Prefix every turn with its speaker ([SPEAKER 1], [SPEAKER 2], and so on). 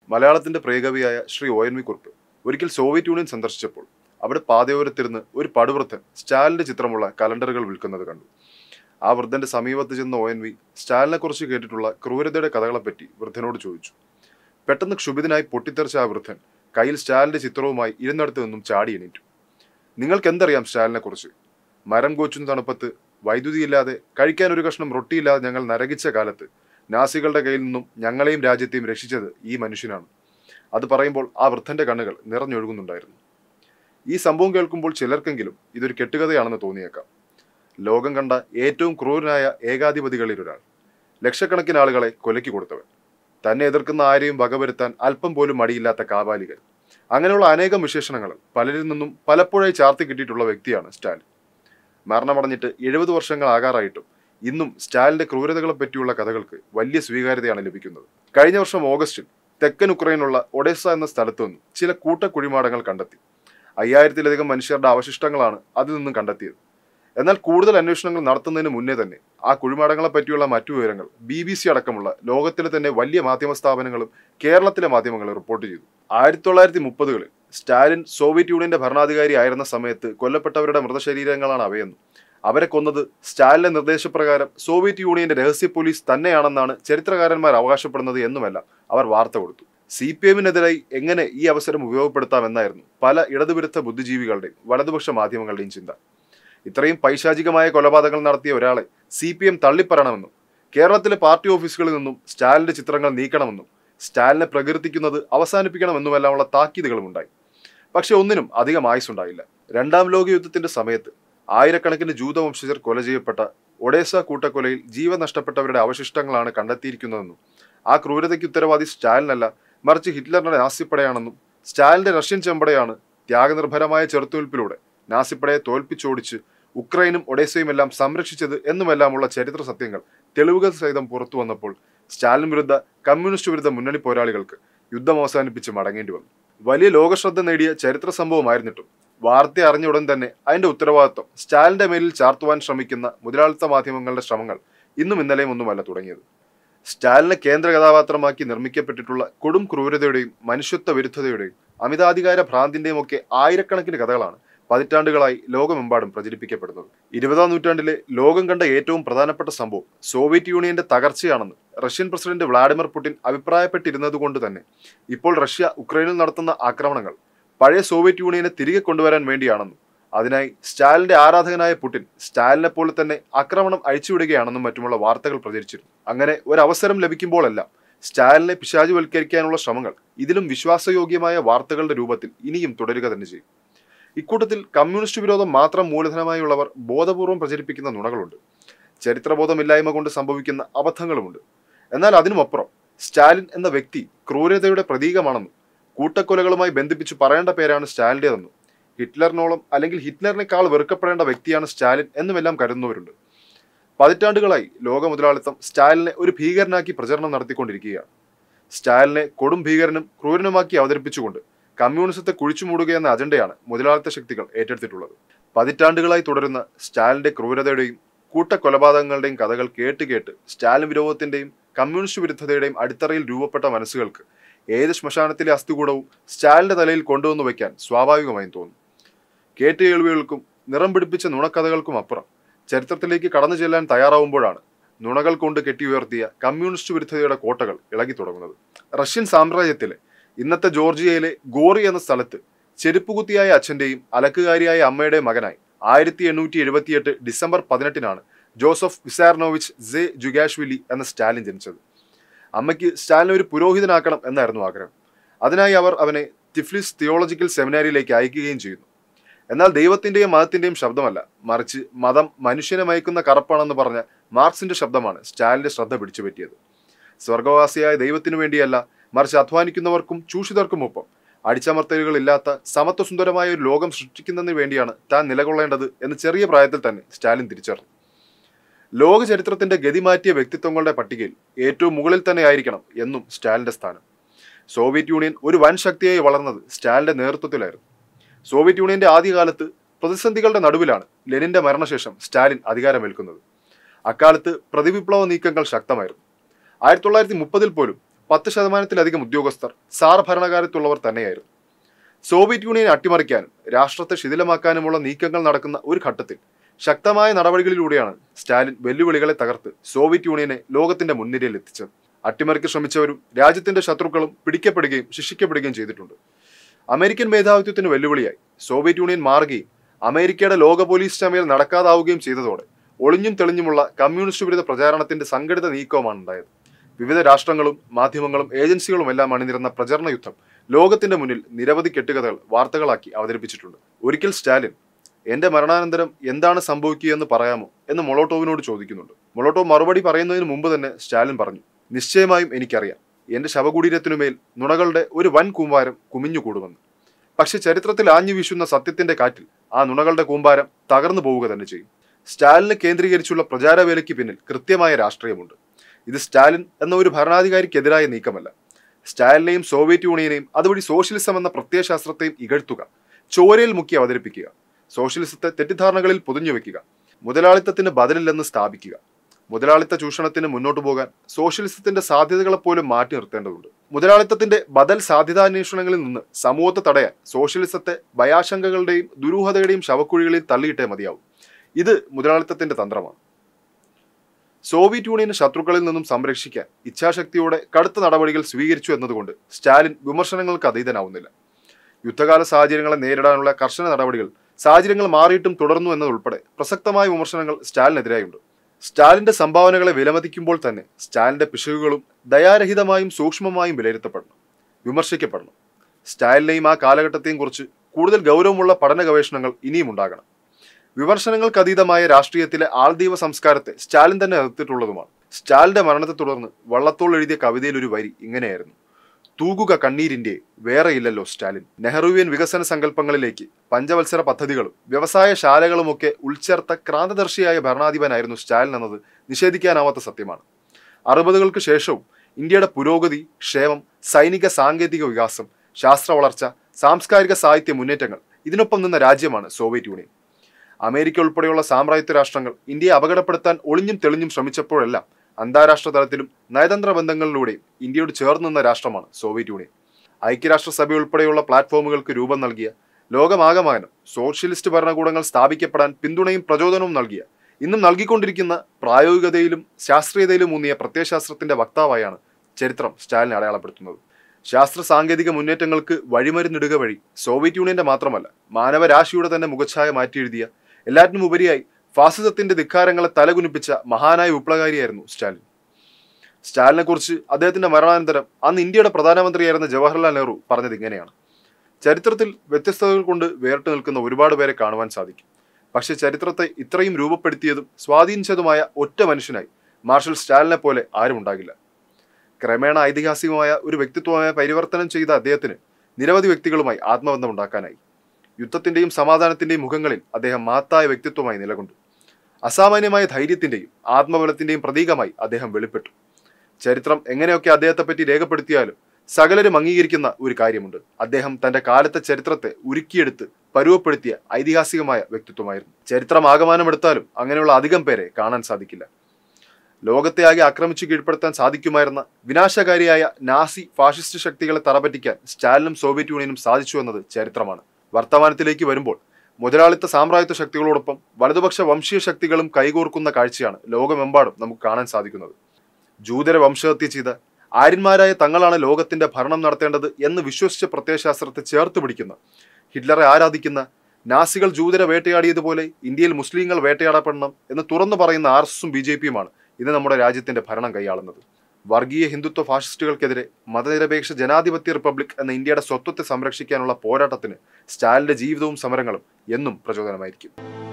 [SPEAKER 1] മലയാളത്തിന്റെ പ്രിയകവിയായ Shri O N V Kurup ഒരിക്കൽ സോവിയറ്റ് യൂണിയൻ സന്ദർശിച്ചപ്പോൾ അവിടെ പാതയോരത്തിരുന്ന് ഒരു പടുവൃദ്ധൻ സ്റ്റാലിന്റെ ചിത്രമുള്ള കലണ്ടറുകൾ വിൽക്കുന്നത് കണ്ടു ആ വൃദ്ധന്റെ സമീപത്ത് ചെന്ന ഒ എൻ വി സ്റ്റാലിനെ കുറിച്ച് കേട്ടിട്ടുള്ള ക്രൂരതയുടെ കഥകളെപ്പറ്റി വൃദ്ധനോട് ചോദിച്ചു പെട്ടെന്ന് ക്ഷുഭിതനായി പൊട്ടിത്തെറിച്ച ആ വൃദ്ധൻ കയ്യിൽ സ്റ്റാലിന്റെ ചിത്രവുമായി ഇരുന്നിടത്ത് നിന്നും ചാടി എണീറ്റു നിങ്ങൾക്ക് എന്തറിയാം സ്റ്റാലിനെ കുറിച്ച് മരം കോച്ചുന്ന തണുപ്പത്ത് വൈദ്യുതിയില്ലാതെ കഴിക്കാൻ ഒരു കഷ്ണം റൊട്ടിയില്ലാതെ ഞങ്ങൾ നരകിച്ച കാലത്ത് നാസികളുടെ കയ്യിൽ നിന്നും ഞങ്ങളെയും രാജ്യത്തെയും രക്ഷിച്ചത് ഈ മനുഷ്യനാണ് അത് പറയുമ്പോൾ ആ വൃദ്ധന്റെ കണ്ണുകൾ നിറഞ്ഞൊഴുകുന്നുണ്ടായിരുന്നു ഈ സംഭവം കേൾക്കുമ്പോൾ ചിലർക്കെങ്കിലും ഇതൊരു കെട്ടുകഥയാണെന്ന് തോന്നിയേക്കാം ലോകം കണ്ട ഏറ്റവും ക്രൂരനായ ഏകാധിപതികളിൽ ഒരാൾ ലക്ഷക്കണക്കിന് ആളുകളെ കൊലയ്ക്ക് കൊടുത്തവൻ തന്നെ എതിർക്കുന്ന ആരെയും വകവരുത്താൻ അല്പം പോലും മടിയില്ലാത്ത കാപാലികൻ അങ്ങനെയുള്ള അനേകം വിശേഷണങ്ങൾ പലരിൽ നിന്നും പലപ്പോഴായി ചാർത്തി കിട്ടിയിട്ടുള്ള വ്യക്തിയാണ് സ്റ്റാലിൻ മരണമടഞ്ഞിട്ട് എഴുപത് വർഷങ്ങൾ ആകാറായിട്ടും ഇന്നും സ്റ്റാലിന്റെ ക്രൂരതകളെ പറ്റിയുള്ള കഥകൾക്ക് വലിയ സ്വീകാര്യതയാണ് ലഭിക്കുന്നത് കഴിഞ്ഞ വർഷം ഓഗസ്റ്റിൽ തെക്കൻ ഉക്രൈനുള്ള ഒഡേസ എന്ന സ്ഥലത്തു നിന്നും ചില കൂട്ട കുഴിമാടങ്ങൾ കണ്ടെത്തി അയ്യായിരത്തിലധികം മനുഷ്യരുടെ അവശിഷ്ടങ്ങളാണ് അതിൽ നിന്നും കണ്ടെത്തിയത് എന്നാൽ കൂടുതൽ അന്വേഷണങ്ങൾ നടത്തുന്നതിന് മുന്നേ തന്നെ ആ കുഴിമാടങ്ങളെ പറ്റിയുള്ള മറ്റു വിവരങ്ങൾ ബി ബി സി അടക്കമുള്ള ലോകത്തിലെ തന്നെ വലിയ മാധ്യമ സ്ഥാപനങ്ങളും കേരളത്തിലെ മാധ്യമങ്ങളും റിപ്പോർട്ട് ചെയ്തു ആയിരത്തി തൊള്ളായിരത്തി മുപ്പതുകളിൽ സ്റ്റാലിൻ സോവിയറ്റ് യൂണിയന്റെ ഭരണാധികാരി ആയിരുന്ന സമയത്ത് കൊല്ലപ്പെട്ടവരുടെ മൃതശരീരങ്ങളാണ് അവയെന്നും അവരെ കൊന്നത് സ്റ്റാലിന്റെ നിർദ്ദേശപ്രകാരം സോവിയറ്റ് യൂണിയന്റെ രഹസ്യ പോലീസ് തന്നെയാണെന്നാണ് ചരിത്രകാരന്മാർ അവകാശപ്പെടുന്നത് എന്നുമല്ല അവർ വാർത്ത കൊടുത്തു സി പി എമ്മിനെതിരായി എങ്ങനെ ഈ അവസരം ഉപയോഗപ്പെടുത്താമെന്നായിരുന്നു പല ഇടതുവിരുദ്ധ ബുദ്ധിജീവികളുടെയും വലതുപക്ഷ മാധ്യമങ്ങളുടെയും ചിന്ത ഇത്രയും പൈശാചികമായ കൊലപാതകങ്ങൾ നടത്തിയ ഒരാളെ സി പി എം തള്ളിപ്പറയണമെന്നും കേരളത്തിലെ പാർട്ടി ഓഫീസുകളിൽ നിന്നും സ്റ്റാലിന്റെ ചിത്രങ്ങൾ നീക്കണമെന്നും സ്റ്റാലിനെ പ്രകീർത്തിക്കുന്നത് അവസാനിപ്പിക്കണമെന്നുമെല്ലാമുള്ള താക്കീതുകളും ഉണ്ടായി പക്ഷെ ഒന്നിനും അധികം ആയുസുണ്ടായില്ല രണ്ടാം ലോക യുദ്ധത്തിന്റെ സമയത്ത് ആയിരക്കണക്കിന് ജൂതവംശജർ കൊല ചെയ്യപ്പെട്ട ഒഡേസ കൂട്ടക്കൊലയിൽ ജീവൻ നഷ്ടപ്പെട്ടവരുടെ അവശിഷ്ടങ്ങളാണ് കണ്ടെത്തിയിരിക്കുന്നതെന്നും ആ ക്രൂരതയ്ക്ക് ഉത്തരവാദി സ്റ്റാലിനല്ല മറിച്ച് ഹിറ്റ്ലറിന്റെ നാസിപ്പടയാണെന്നും സ്റ്റാലിന്റെ റഷ്യൻ ചെമ്പടയാണ് ത്യാഗനിർഭരമായ ചെറുത്തുനിൽപ്പിലൂടെ നാസിപ്പടയെ തോൽപ്പിച്ചോടിച്ച് ഉക്രൈനും ഒഡേസയും എല്ലാം സംരക്ഷിച്ചത് എന്നുമെല്ലാമുള്ള ചരിത്ര സത്യങ്ങൾ തെളിവുകൾ സഹിതം പുറത്തു വന്നപ്പോൾ സ്റ്റാലിൻ വിരുദ്ധ കമ്മ്യൂണിസ്റ്റ് വിരുദ്ധ മുന്നണി പോരാളികൾക്ക് യുദ്ധം അവസാനിപ്പിച്ച് മടങ്ങേണ്ടി വന്നു വലിയ ലോകശ്രദ്ധ നേടിയ ചരിത്ര സംഭവമായിരുന്നിട്ടും വാർത്ത അറിഞ്ഞ ഉടൻ തന്നെ അതിന്റെ ഉത്തരവാദിത്വം സ്റ്റാലിന്റെ മേലിൽ ചാർത്തുവാൻ ശ്രമിക്കുന്ന മുതലാളിത്ത മാധ്യമങ്ങളുടെ ശ്രമങ്ങൾ ഇന്നും ഇന്നലെയും ഒന്നുമല്ല തുടങ്ങിയത് സ്റ്റാലിനെ കേന്ദ്ര കഥാപാത്രമാക്കി നിർമ്മിക്കപ്പെട്ടിട്ടുള്ള കൊടും ക്രൂരതയുടെയും മനുഷ്യത്വ വിരുദ്ധതയുടെയും അമിതാധികാര ഭ്രാന്തിന്റെയും ഒക്കെ ആയിരക്കണക്കിന് കഥകളാണ് പതിറ്റാണ്ടുകളായി ലോകമെമ്പാടും പ്രചരിപ്പിക്കപ്പെടുന്നത് ഇരുപതാം നൂറ്റാണ്ടിലെ ലോകം കണ്ട ഏറ്റവും പ്രധാനപ്പെട്ട സംഭവം സോവിയറ്റ് യൂണിയന്റെ തകർച്ചയാണെന്ന് റഷ്യൻ പ്രസിഡന്റ് വ്ളാഡിമിർ പുടിൻ അഭിപ്രായപ്പെട്ടിരുന്നതുകൊണ്ട് തന്നെ ഇപ്പോൾ റഷ്യ ഉക്രൈനിൽ നടത്തുന്ന ആക്രമണങ്ങൾ പഴയ സോവിയറ്റ് യൂണിയനെ തിരികെ കൊണ്ടുവരാൻ വേണ്ടിയാണെന്നും അതിനായി സ്റ്റാലിന്റെ ആരാധകനായ പുടിൻ സ്റ്റാലിനെ പോലെ തന്നെ ആക്രമണം അഴിച്ചുവിടുകയാണെന്നും മറ്റുമുള്ള വാർത്തകൾ പ്രചരിച്ചിരുന്നു അങ്ങനെ ഒരു അവസരം ലഭിക്കുമ്പോഴെല്ലാം സ്റ്റാലിനെ പിശാചുവൽക്കരിക്കാനുള്ള ശ്രമങ്ങൾ ഇതിലും വിശ്വാസയോഗ്യമായ വാർത്തകളുടെ രൂപത്തിൽ ഇനിയും തുടരുക തന്നെ ചെയ്യും ഇക്കൂട്ടത്തിൽ കമ്മ്യൂണിസ്റ്റ് വിരോധം മാത്രം മൂലധനമായുള്ളവർ ബോധപൂർവം പ്രചരിപ്പിക്കുന്ന നുണകളുണ്ട് ചരിത്രബോധമില്ലായ്മ കൊണ്ട് സംഭവിക്കുന്ന അബദ്ധങ്ങളുമുണ്ട് എന്നാൽ അതിനുമപ്പുറം സ്റ്റാലിൻ എന്ന വ്യക്തി ക്രൂരതയുടെ പ്രതീകമാണെന്നും കൂട്ടക്കൊലകളുമായി ബന്ധിപ്പിച്ച് പറയേണ്ട പേരാണ് സ്റ്റാലിൻ്റെതെന്നും ഹിറ്റ്ലറിനോളം അല്ലെങ്കിൽ ഹിറ്റ്ലറിനേക്കാൾ വെറുക്കപ്പെടേണ്ട വ്യക്തിയാണ് സ്റ്റാലിൻ എന്നുമെല്ലാം കരുതുന്നവരുണ്ട് പതിറ്റാണ്ടുകളായി ലോക മുതലാളിത്തം സ്റ്റാലിനെ ഒരു ഭീകരനാക്കി പ്രചരണം നടത്തിക്കൊണ്ടിരിക്കുകയാണ് സ്റ്റാലിനെ കൊടും ഭീകരനും ക്രൂരനുമാക്കി അവതരിപ്പിച്ചുകൊണ്ട് കമ്മ്യൂണിസത്തെ കുഴിച്ചുമൂടുക എന്ന അജണ്ടയാണ് മുതലാളിത്ത ശക്തികൾ ഏറ്റെടുത്തിട്ടുള്ളത് പതിറ്റാണ്ടുകളായി തുടരുന്ന സ്റ്റാലിന്റെ ക്രൂരതയുടെയും കൂട്ടക്കൊലപാതകങ്ങളുടെയും കഥകൾ കേട്ട് കേട്ട് സ്റ്റാലിൻ വിരോധത്തിന്റെയും കമ്മ്യൂണിസ്റ്റ് വിരുദ്ധതയുടെയും അടിത്തറയിൽ രൂപപ്പെട്ട മനസ്സുകൾക്ക് ഏത് ശ്മശാനത്തിലെ അസ്ഥികൂടവും സ്റ്റാലിന്റെ തലയിൽ കൊണ്ടുവന്നു വയ്ക്കാൻ സ്വാഭാവികമായും തോന്നും കേട്ട് കേൾവികൾക്കും നിറം പിടിപ്പിച്ച നുണക്കഥകൾക്കും അപ്പുറം ചരിത്രത്തിലേക്ക് കടന്നു ചെല്ലാൻ തയ്യാറാവുമ്പോഴാണ് നുണകൾ കൊണ്ട് കെട്ടിയുയർത്തിയ കമ്മ്യൂണിസ്റ്റ് വിരുദ്ധതയുടെ കോട്ടകൾ ഇളകി തുടങ്ങുന്നത് റഷ്യൻ സാമ്രാജ്യത്തിലെ ഇന്നത്തെ ജോർജിയയിലെ ഗോറി എന്ന സ്ഥലത്ത് ചെരുപ്പുകുത്തിയായ അച്ഛന്റെയും അലക്കുകാരിയായ അമ്മയുടെയും മകനായി ആയിരത്തി എണ്ണൂറ്റി എഴുപത്തിയെട്ട് ഡിസംബർ പതിനെട്ടിനാണ് ജോസഫ് വിസാർനോവിച്ച് സെ ജുഗാഷ്വിലി എന്ന സ്റ്റാലിൻ ജനിച്ചത് അമ്മയ്ക്ക് സ്റ്റാലിനെ ഒരു പുരോഹിതനാക്കണം എന്നായിരുന്നു ആഗ്രഹം അതിനായി അവർ അവനെ ടിഫ്ലിസ് തിയോളജിക്കൽ സെമിനാരിയിലേക്ക് അയക്കുകയും ചെയ്യുന്നു എന്നാൽ ദൈവത്തിന്റെയും മതത്തിന്റെയും ശബ്ദമല്ല മറിച്ച് മതം മനുഷ്യനെ മയക്കുന്ന കറപ്പാണെന്ന് പറഞ്ഞ മാർക്സിന്റെ ശബ്ദമാണ് സ്റ്റാലിന്റെ ശ്രദ്ധ പിടിച്ചുപറ്റിയത് സ്വർഗവാസിയായ ദൈവത്തിനു വേണ്ടിയല്ല മറിച്ച് അധ്വാനിക്കുന്നവർക്കും ചൂഷിതർക്കുമൊപ്പം അടിച്ചമർത്തലുകളില്ലാത്ത സമത്വസുന്ദരമായ ഒരു ലോകം സൃഷ്ടിക്കുന്നതിന് വേണ്ടിയാണ് താൻ നിലകൊള്ളേണ്ടത് എന്ന് ചെറിയ പ്രായത്തിൽ തന്നെ സ്റ്റാലിൻ തിരിച്ചറിഞ്ഞു ലോക ചരിത്രത്തിന്റെ ഗതി മാറ്റിയ വ്യക്തിത്വങ്ങളുടെ പട്ടികയിൽ ഏറ്റവും മുകളിൽ തന്നെ ആയിരിക്കണം എന്നും സ്റ്റാലിന്റെ സ്ഥാനം സോവിയറ്റ് യൂണിയൻ ഒരു വൻ ശക്തിയായി വളർന്നത് സ്റ്റാലിന്റെ നേതൃത്വത്തിലായിരുന്നു സോവിയറ്റ് യൂണിയന്റെ ആദ്യകാലത്ത് പ്രതിസന്ധികളുടെ നടുവിലാണ് ലെനിന്റെ മരണശേഷം സ്റ്റാലിൻ അധികാരമേൽക്കുന്നത് അക്കാലത്ത് പ്രതിവിപ്ലവ നീക്കങ്ങൾ ശക്തമായിരുന്നു ആയിരത്തി തൊള്ളായിരത്തി മുപ്പതിൽ പോലും പത്ത് ശതമാനത്തിലധികം ഉദ്യോഗസ്ഥർ സാർ ഭരണകാലത്തുള്ളവർ തന്നെയായിരുന്നു സോവിയറ്റ് യൂണിയൻ അട്ടിമറിക്കാനും രാഷ്ട്രത്തെ ശിഥിലമാക്കാനുമുള്ള നീക്കങ്ങൾ നടക്കുന്ന ഒരു ഘട്ടത്തിൽ ശക്തമായ നടപടികളിലൂടെയാണ് സ്റ്റാലിൻ വെല്ലുവിളികളെ തകർത്ത് സോവിയറ്റ് യൂണിയനെ ലോകത്തിന്റെ മുൻനിരയിൽ എത്തിച്ചത് അട്ടിമറിക്ക് ശ്രമിച്ചവരും രാജ്യത്തിന്റെ ശത്രുക്കളും പിടിക്കപ്പെടുകയും ശിക്ഷിക്കപ്പെടുകയും ചെയ്തിട്ടുണ്ട് അമേരിക്കൻ മേധാവിത്വത്തിന് വെല്ലുവിളിയായി സോവിയറ്റ് യൂണിയൻ മാറുകയും അമേരിക്കയുടെ ലോക പോലീസ് ചമയൽ നടക്കാതാവുകയും ചെയ്തതോടെ ഒളിഞ്ഞും തെളിഞ്ഞുമുള്ള കമ്മ്യൂണിസ്റ്റ് വിരുദ്ധ പ്രചാരണത്തിന്റെ സംഘടിത നീക്കവുമാണ് ഉണ്ടായത് വിവിധ രാഷ്ട്രങ്ങളും മാധ്യമങ്ങളും ഏജൻസികളും എല്ലാം അണിനിരുന്ന പ്രചരണ യുദ്ധം ലോകത്തിന്റെ മുന്നിൽ നിരവധി കെട്ടുകഥകൾ വാർത്തകളാക്കി അവതരിപ്പിച്ചിട്ടുണ്ട് ഒരിക്കൽ സ്റ്റാലിൻ എന്റെ മരണാനന്തരം എന്താണ് സംഭവിക്കുകയെന്ന് പറയാമോ എന്ന് മൊളോട്ടോവിനോട് ചോദിക്കുന്നുണ്ട് മൊളോട്ടോവ് മറുപടി പറയുന്നതിന് മുമ്പ് തന്നെ സ്റ്റാലിൻ പറഞ്ഞു നിശ്ചയമായും എനിക്കറിയാം എന്റെ ശവകുടീരത്തിനുമേൽ നുണകളുടെ ഒരു വൻ കൂമ്പാരം കുമിഞ്ഞുകൂടുമെന്ന് പക്ഷെ ചരിത്രത്തിൽ ആഞ്ഞു വീശുന്ന സത്യത്തിന്റെ കാറ്റിൽ ആ നുണകളുടെ കൂമ്പാരം തകർന്നു പോവുക തന്നെ ചെയ്യും സ്റ്റാലിനെ കേന്ദ്രീകരിച്ചുള്ള പ്രചാരവേലയ്ക്ക് പിന്നിൽ കൃത്യമായ രാഷ്ട്രീയമുണ്ട് ഇത് സ്റ്റാലിൻ എന്ന ഒരു ഭരണാധികാരിക്കെതിരായ നീക്കമല്ല സ്റ്റാലിനെയും സോവിയറ്റ് യൂണിയനെയും അതുവഴി സോഷ്യലിസം എന്ന പ്രത്യയശാസ്ത്രത്തെയും ഇകഴ്ത്തുക ചോരയിൽ മുക്കി അവതരിപ്പിക്കുക സോഷ്യലിസത്തെ തെറ്റിദ്ധാരണകളിൽ പൊതിഞ്ഞു വെക്കുക മുതലാളിത്തത്തിന് ബദലില്ലെന്ന് സ്ഥാപിക്കുക മുതലാളിത്ത ചൂഷണത്തിന് മുന്നോട്ടു പോകാൻ സോഷ്യലിസത്തിന്റെ സാധ്യതകളെ പോലും മാറ്റി നിർത്തേണ്ടതുണ്ട് മുതലാളിത്തത്തിന്റെ ബദൽ സാധ്യതാന്വേഷണങ്ങളിൽ നിന്ന് സമൂഹത്തെ തടയാൻ സോഷ്യലിസത്തെ ഭയാശങ്കകളുടെയും ദുരൂഹതയുടെയും ശവക്കുഴികളിൽ തള്ളിയിട്ടേ മതിയാവും ഇത് മുതലാളിത്തത്തിന്റെ തന്ത്രമാണ് സോവിയറ്റ് യൂണിയനെ ശത്രുക്കളിൽ നിന്നും സംരക്ഷിക്കാൻ ഇച്ഛാശക്തിയോടെ കടുത്ത നടപടികൾ സ്വീകരിച്ചു എന്നതുകൊണ്ട് സ്റ്റാലിൻ വിമർശനങ്ങൾക്ക് അതീതനാവുന്നില്ല യുദ്ധകാല സാഹചര്യങ്ങളെ നേരിടാനുള്ള കർശന നടപടികൾ സാഹചര്യങ്ങൾ മാറിയിട്ടും തുടർന്നു എന്നതുൾപ്പെടെ പ്രസക്തമായ വിമർശനങ്ങൾ സ്റ്റാലിനെതിരായുണ്ട് സ്റ്റാലിന്റെ സംഭാവനകളെ വിലമതിക്കുമ്പോൾ തന്നെ സ്റ്റാലിന്റെ പിശകുകളും ദയാരഹിതമായും സൂക്ഷ്മമായും വിലയിരുത്തപ്പെടണം വിമർശിക്കപ്പെടണം സ്റ്റാലിനെയും ആ കാലഘട്ടത്തെയും കുറിച്ച് കൂടുതൽ ഗൗരവമുള്ള പഠന ഗവേഷണങ്ങൾ ഇനിയും ഉണ്ടാകണം വിമർശനങ്ങൾക്ക് അതീതമായ രാഷ്ട്രീയത്തിലെ ആൾദീവ സംസ്കാരത്തെ സ്റ്റാലിൻ തന്നെ എതിർത്തിട്ടുള്ളതുമാണ് സ്റ്റാലിന്റെ മരണത്തെ തുടർന്ന് വള്ളത്തോൾ എഴുതിയ കവിതയിൽ ഒരു വരി ഇങ്ങനെയായിരുന്നു തൂകുക കണ്ണീരിന്റെ വേറെയില്ലല്ലോ സ്റ്റാലിൻ നെഹ്റുവിയൻ വികസന സങ്കല്പങ്ങളിലേക്ക് പഞ്ചവത്സര പദ്ധതികളും വ്യവസായശാലകളുമൊക്കെ ഉൾച്ചേർത്ത ക്രാന്തദർശിയായ ഭരണാധിപനായിരുന്നു സ്റ്റാലിൻ എന്നത് നിഷേധിക്കാനാവാത്ത സത്യമാണ് അറുപതുകൾക്ക് ശേഷവും ഇന്ത്യയുടെ പുരോഗതി ക്ഷേമം സൈനിക സാങ്കേതിക വികാസം ശാസ്ത്ര വളർച്ച സാംസ്കാരിക സാഹിത്യ മുന്നേറ്റങ്ങൾ ഇതിനൊപ്പം നിന്ന രാജ്യമാണ് സോവിയറ്റ് യൂണിയൻ അമേരിക്ക ഉൾപ്പെടെയുള്ള സാമ്രാജ്യത്വ രാഷ്ട്രങ്ങൾ ഇന്ത്യയെ അപകടപ്പെടുത്താൻ ഒളിഞ്ഞും തെളിഞ്ഞും ശ്രമിച്ചപ്പോഴെല്ലാം അന്താരാഷ്ട്ര തലത്തിലും നയതന്ത്ര ബന്ധങ്ങളിലൂടെയും ഇന്ത്യയോട് ചേർന്ന് നിന്ന രാഷ്ട്രമാണ് സോവിയറ്റ് യൂണിയൻ ഐക്യരാഷ്ട്രസഭ ഉൾപ്പെടെയുള്ള പ്ലാറ്റ്ഫോമുകൾക്ക് രൂപം നൽകിയ ലോകമാകമാനം സോഷ്യലിസ്റ്റ് ഭരണകൂടങ്ങൾ സ്ഥാപിക്കപ്പെടാൻ പിന്തുണയും പ്രചോദനവും നൽകിയ ഇന്നും നൽകിക്കൊണ്ടിരിക്കുന്ന പ്രായോഗികതയിലും ശാസ്ത്രീയതയിലും ഊന്നിയ പ്രത്യയശാസ്ത്രത്തിന്റെ വക്താവായാണ് ചരിത്രം സ്റ്റാലിനെ അടയാളപ്പെടുത്തുന്നത് ശാസ്ത്ര സാങ്കേതിക മുന്നേറ്റങ്ങൾക്ക് വഴിമരുന്നിടുക വഴി സോവിയറ്റ് യൂണിയന്റെ മാത്രമല്ല മാനവരാശിയുടെ തന്നെ മുഖച്ഛായ മാറ്റിയെഴുതിയ എല്ലാറ്റിനും ഉപരിയായി ഫാസിസത്തിന്റെ ധിക്കാരങ്ങളെ തലകുനിപ്പിച്ച മഹാനായ വിപ്ലവകാരിയായിരുന്നു സ്റ്റാലിൻ സ്റ്റാലിനെ കുറിച്ച് അദ്ദേഹത്തിന്റെ മരണാനന്തരം അന്ന് ഇന്ത്യയുടെ പ്രധാനമന്ത്രിയായിരുന്ന ജവഹർലാൽ നെഹ്റു പറഞ്ഞത് ഇങ്ങനെയാണ് ചരിത്രത്തിൽ വ്യത്യസ്തതകൾ കൊണ്ട് വേറിട്ട് നിൽക്കുന്ന ഒരുപാട് പേരെ കാണുവാൻ സാധിക്കും പക്ഷെ ചരിത്രത്തെ ഇത്രയും രൂപപ്പെടുത്തിയതും സ്വാധീനിച്ചതുമായ ഒറ്റ മനുഷ്യനായി മാർഷൽ സ്റ്റാലിനെ പോലെ ആരും ഉണ്ടാകില്ല ക്രമേണ ഐതിഹാസികമായ ഒരു വ്യക്തിത്വമായി പരിവർത്തനം ചെയ്ത അദ്ദേഹത്തിന് നിരവധി വ്യക്തികളുമായി ആത്മബന്ധം ഉണ്ടാക്കാനായി യുദ്ധത്തിന്റെയും സമാധാനത്തിന്റെയും മുഖങ്ങളിൽ അദ്ദേഹം മഹത്തായ വ്യക്തിത്വമായി നിലകൊണ്ടു അസാമാന്യമായ ധൈര്യത്തിന്റെയും ആത്മബലത്തിന്റെയും പ്രതീകമായി അദ്ദേഹം വെളിപ്പെട്ടു ചരിത്രം എങ്ങനെയൊക്കെ അദ്ദേഹത്തെപ്പറ്റി രേഖപ്പെടുത്തിയാലും സകലരും അംഗീകരിക്കുന്ന ഒരു കാര്യമുണ്ട് അദ്ദേഹം തന്റെ കാലത്തെ ചരിത്രത്തെ ഉരുക്കിയെടുത്ത് പരുവപ്പെടുത്തിയ ഐതിഹാസികമായ വ്യക്തിത്വമായിരുന്നു ചരിത്രം ആകമാനമെടുത്താലും അങ്ങനെയുള്ള അധികം പേരെ കാണാൻ സാധിക്കില്ല ലോകത്തെ ആകെ ആക്രമിച്ചു കീഴ്പ്പെടുത്താൻ സാധിക്കുമായിരുന്ന വിനാശകാരിയായ നാസി ഫാഷിസ്റ്റ് ശക്തികളെ തറപറ്റിക്കാൻ സ്റ്റാലിനും സോവിയറ്റ് യൂണിയനും സാധിച്ചു എന്നത് ചരിത്രമാണ് വർത്തമാനത്തിലേക്ക് വരുമ്പോൾ മുതലാളിത്ത സാമ്രാജ്യത്വ ശക്തികളോടൊപ്പം വലതുപക്ഷ വംശീയ ശക്തികളും കൈകോർക്കുന്ന കാഴ്ചയാണ് ലോകമെമ്പാടും നമുക്ക് കാണാൻ സാധിക്കുന്നത് ജൂതരെ വംശഹത്യ ചെയ്ത ആര്യന്മാരായ തങ്ങളാണ് ലോകത്തിന്റെ ഭരണം നടത്തേണ്ടത് എന്ന് വിശ്വസിച്ച പ്രത്യയശാസ്ത്രത്തെ ചേർത്ത് പിടിക്കുന്ന ഹിറ്റ്ലറെ ആരാധിക്കുന്ന നാസികൾ ജൂതരെ വേട്ടയാടിയതുപോലെ ഇന്ത്യയിൽ മുസ്ലിങ്ങൾ വേട്ടയാടപ്പെടണം എന്ന് തുറന്നു പറയുന്ന ആർ എസും ബി ജെ പിയുമാണ് ഇന്ന് നമ്മുടെ രാജ്യത്തിന്റെ ഭരണം കൈയാളുന്നത് വർഗീയ ഹിന്ദുത്വ ഫാഷിസ്റ്റുകൾക്കെതിരെ മതനിരപേക്ഷ ജനാധിപത്യ റിപ്പബ്ലിക് എന്ന ഇന്ത്യയുടെ സ്വത്വത്തെ സംരക്ഷിക്കാനുള്ള പോരാട്ടത്തിന് സ്റ്റാലിന്റെ ജീവിതവും സമരങ്ങളും എന്നും പ്രചോദനമായിരിക്കും